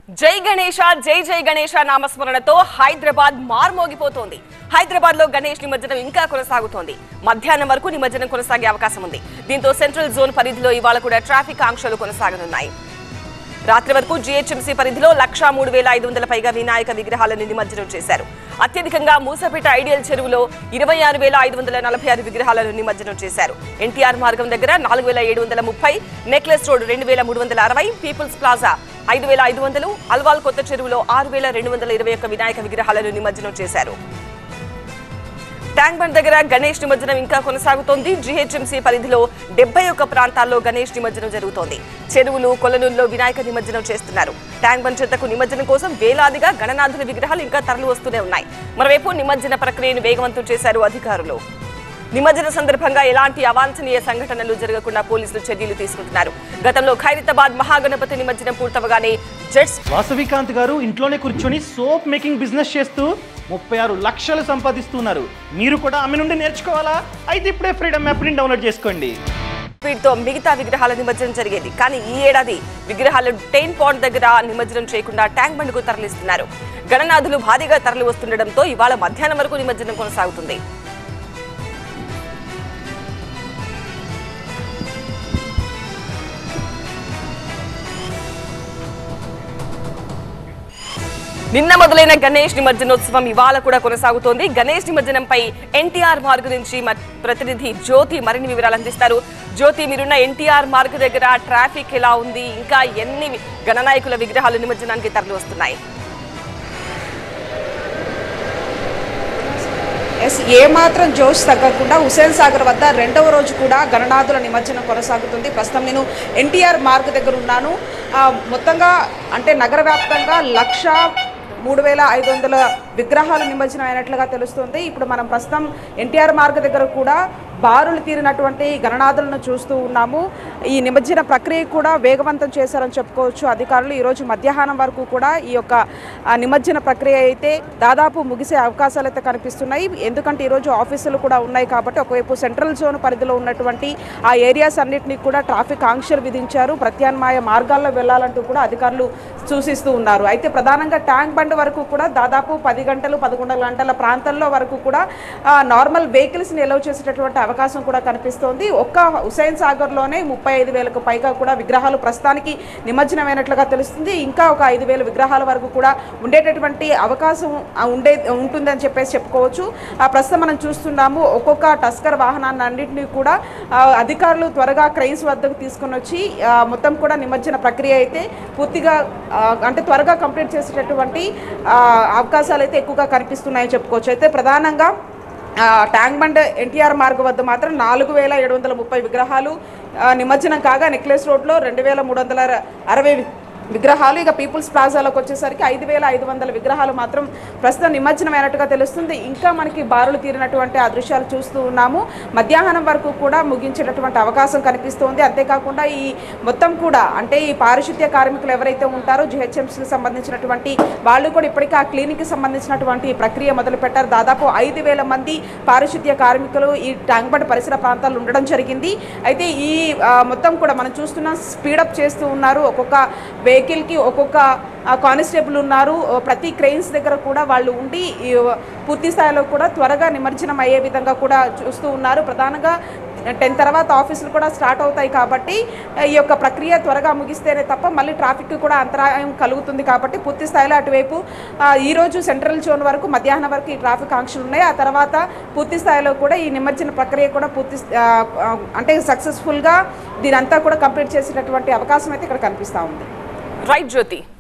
జై గణేష జై జై గణేష నామస్మరణతో హైదరాబాద్ మార్మోగిపోతోంది హైదరాబాద్ లో గణేష్ నిమజ్జనం ఇంకా కొనసాగుతోంది మధ్యాహ్నం వరకు నిమజ్జనం కొనసాగే అవకాశం ఉంది దీంతో సెంట్రల్ జోన్ పరిధిలో ఇవాళ కూడా ట్రాఫిక్ ఆంక్షలు కొనసాగనున్నాయి రాత్రి వరకు జీహెచ్ఎంసీ పరిధిలో లక్షా మూడు వేల ఐదు వందల పైగా వినాయక విగ్రహాలను నిమజ్జనం చేశారు అత్యధికంగా మూసపేట ఐడియల్ చెరువులో ఇరవై ఆరు వేల ఐదు వందల నలభై ఆరు విగ్రహాలను నిమజ్జనం చేశారు ఎన్టీఆర్ మార్గం దగ్గర నాలుగు వేల ఏడు వందల ముప్పై నెక్లెస్ రోడ్ రెండు వేల మూడు వందల అరవై పీపుల్స్ ప్లాజా ఐదు వేల ఐదు వందలు అల్వాల్ కొత్త చెరువులో ఆరు వేల రెండు వందల ఇరవై ఒక్క వినాయక విగ్రహాలను నిమజ్జనం చేశారు ట్యాంక్ బండ్ దగ్గర గణేష్ నిమజ్జనం ఇంకా కొనసాగుతోంది జీహెచ్ఎంసీ పరిధిలో డెబ్బై ఒక్క ప్రాంతాల్లో గణేష్ నిమజ్జనం జరుగుతోంది చెరువులు కొలనుల్లో వినాయక నిమజ్జనం చేస్తున్నారు ట్యాంక్ బండ్ చెత్తకు నిమజ్జనం కోసం వేలాదిగా గణనాథుల విగ్రహాలు ఇంకా తరలి వస్తూనే ఉన్నాయి మరోవైపు నిమజ్జన ప్రక్రియను వేగవంతం చేశారు అధికారులు నిమజ్జన సందర్భంగా ఎలాంటి అవాంఛనీయ సంఘటనలు జరగకుండా పోలీసులు చర్యలు తీసుకుంటున్నారు గతంలో ఖైరతాబాద్ మహాగణపతి నిమజ్జనం పూర్తవగానే జెట్స్ వాసవికాంత్ గారు ఇంట్లోనే కూర్చొని సోప్ మేకింగ్ బిజినెస్ చేస్తూ ముప్పై ఆరు లక్షలు సంపాదిస్తున్నారు మీరు కూడా ఆమె నుండి నేర్చుకోవాలా అయితే ఇప్పుడే ఫ్రీడమ్ యాప్ని డౌన్లోడ్ చేసుకోండి వీటితో మిగతా విగ్రహాల నిమజ్జనం జరిగేది కానీ ఈ ఏడాది విగ్రహాలు టెయిన్ పాయింట్ దగ్గర నిమజ్జనం చేయకుండా ట్యాంక్ బండ్కు తరలిస్తున్నారు గణనాథులు భారీగా తరలి వస్తుండటంతో ఇవాళ మధ్యాహ్నం వరకు నిమజ్జనం కొనసాగుతుంది నిన్న మొదలైన గణేష్ నిమజ్జనోత్సవం ఇవాళ కూడా కొనసాగుతోంది గణేష్ నిమజ్జనంపై ఎన్టీఆర్ మార్గ్ నుంచి మ- ప్రతినిధి జ్యోతి మరిన్ని వివరాలు అందిస్తారు జ్యోతి మీరున్న ఎన్టీఆర్ మార్గ్ దగ్గర ట్రాఫిక్ ఎలా ఉంది ఇంకా ఎన్ని గణనాయకుల విగ్రహాలు నిమజ్జనానికి తరలి వస్తున్నాయి ఎస్ ఏమాత్రం జోష్ తగ్గకుండా హుసేన్ సాగర్ వద్ద రెండవ రోజు కూడా గణనాథుల నిమజ్జనం కొనసాగుతుంది ప్రస్తుతం నేను ఎన్టీఆర్ మార్గ్ దగ్గర ఉన్నాను ఆ, మొత్తంగా అంటే నగర వ్యాప్తంగా లక్ష మూడు వేల ఐదు వందల విగ్రహాలు నిమజ్జనం అయినట్లుగా తెలుస్తుంది ఇప్పుడు మనం ప్రస్తుతం ఎన్టీఆర్ మార్గ్ దగ్గర కూడా బారులు తీరినటువంటి గణనాథులను చూస్తూ ఉన్నాము ఈ నిమజ్జన ప్రక్రియ కూడా వేగవంతం చేశారని చెప్పుకోవచ్చు అధికారులు ఈరోజు మధ్యాహ్నం వరకు కూడా ఈ యొక్క ఆ, నిమజ్జన ప్రక్రియ అయితే దాదాపు ముగిసే అవకాశాలు అయితే కనిపిస్తున్నాయి ఎందుకంటే ఈరోజు ఆఫీసులు కూడా ఉన్నాయి కాబట్టి ఒకవైపు సెంట్రల్ జోన్ పరిధిలో ఉన్నటువంటి ఆ ఏరియాస్ అన్నింటినీ కూడా ట్రాఫిక్ ఆంక్షలు విధించారు ప్రత్యామ్నాయ మార్గాల్లో వెళ్ళాలంటూ కూడా అధికారులు సూచిస్తూ ఉన్నారు అయితే ప్రధానంగా ట్యాంక్ బండ్ వరకు కూడా దాదాపు పది గంటలు పదకొండు గంటల ప్రాంతంలో వరకు కూడా ఆ, నార్మల్ వెహికల్స్ని ఎలవ్ చేసేటటువంటి అవకాశం కూడా కనిపిస్తోంది ఒక్క హుసైన్ సాగర్లోనే ముప్పై ఐదు వేలకు పైగా కూడా విగ్రహాలు ప్రస్తుతానికి నిమజ్జనమైనట్లుగా తెలుస్తుంది ఇంకా ఒక ఐదు వేల విగ్రహాల వరకు కూడా ఉండేటటువంటి అవకాశం ఆ, ఉండే ఉంటుందని చెప్పేసి చెప్పుకోవచ్చు ఆ, ప్రస్తుతం మనం చూస్తున్నాము ఒక్కొక్క టస్కర్ వాహనాన్ని అన్నింటినీ కూడా ఆ, అధికారులు త్వరగా క్రైన్స్ వద్దకు తీసుకొని వచ్చి ఆ, మొత్తం కూడా నిమజ్జన ప్రక్రియ అయితే పూర్తిగా ఆ, అంటే త్వరగా కంప్లీట్ చేసేటటువంటి ఆ, అవకాశాలు అయితే ఎక్కువగా కనిపిస్తున్నాయని చెప్పుకోవచ్చు అయితే ప్రధానంగా ఆ, ట్యాంక్ బండ్ ఎన్టీఆర్ మార్గ్ వద్ద మాత్రం నాలుగు వేల ఏడు వందల ముప్పై విగ్రహాలు ఆ, నిమజ్జనం కాగా నెక్లెస్ రోడ్లో రెండు వేల మూడు వందల అరవై వి- విగ్రహాలు ఇక పీపుల్స్ ప్లాజాలోకి వచ్చేసరికి ఐదు వేల ఐదు వందల విగ్రహాలు మాత్రం ప్రస్తుతం నిమజ్జనం అయినట్టుగా తెలుస్తుంది ఇంకా మనకి బారులు తీరినటువంటి ఆ దృశ్యాలు చూస్తూ ఉన్నాము మధ్యాహ్నం వరకు కూడా ముగించేటటువంటి అవకాశం కనిపిస్తోంది అంతేకాకుండా ఈ మొత్తం కూడా అంటే ఈ పారిశుద్ధ్య కార్మికులు ఎవరైతే ఉంటారో జిహెచ్ఎంసీకి సంబంధించినటువంటి వాళ్ళు కూడా ఇప్పటికీ ఆ క్లినిక్కి సంబంధించినటువంటి ప్రక్రియ మొదలు పెట్టారు దాదాపు ఐదు వేల మంది పారిశుద్ధ్య కార్మికులు ఈ ట్యాంక్ బండ్ పరిసర ప్రాంతాల్లో ఉండడం జరిగింది అయితే ఈ ఆ, మొత్తం కూడా మనం చూస్తున్నాం స్పీడప్ చేస్తూ ఉన్నారు ఒక్కొక్క వెహికల్కి ఒక్కొక్క ఆ, కానిస్టేబుల్ ఉన్నారు ఓ, ప్రతి క్రెయిన్స్ దగ్గర కూడా వాళ్ళు ఉండి ఈ పూర్తి స్థాయిలో కూడా త్వరగా నిమజ్జనం అయ్యే విధంగా కూడా చూస్తూ ఉన్నారు ప్రధానంగా టెన్ తర్వాత ఆఫీసులు కూడా స్టార్ట్ అవుతాయి కాబట్టి ఆ, ఈ యొక్క ప్రక్రియ త్వరగా ముగిస్తేనే తప్ప మళ్ళీ ట్రాఫిక్ కూడా అంతరాయం కలుగుతుంది కాబట్టి పూర్తి స్థాయిలో అటువైపు ఆ, ఈ రోజు సెంట్రల్ జోన్ వరకు మధ్యాహ్నం వరకు ఈ ట్రాఫిక్ ఆంక్షలు ఉన్నాయి ఆ తర్వాత పూర్తి స్థాయిలో కూడా ఈ నిమజ్జన ప్రక్రియ కూడా పూర్తి ఆ, ఆ, అంటే సక్సెస్ఫుల్గా దీనంతా కూడా కంప్లీట్ చేసేటటువంటి అవకాశం అయితే ఇక్కడ కనిపిస్తూ ఉంది రైట్ జ్యోతి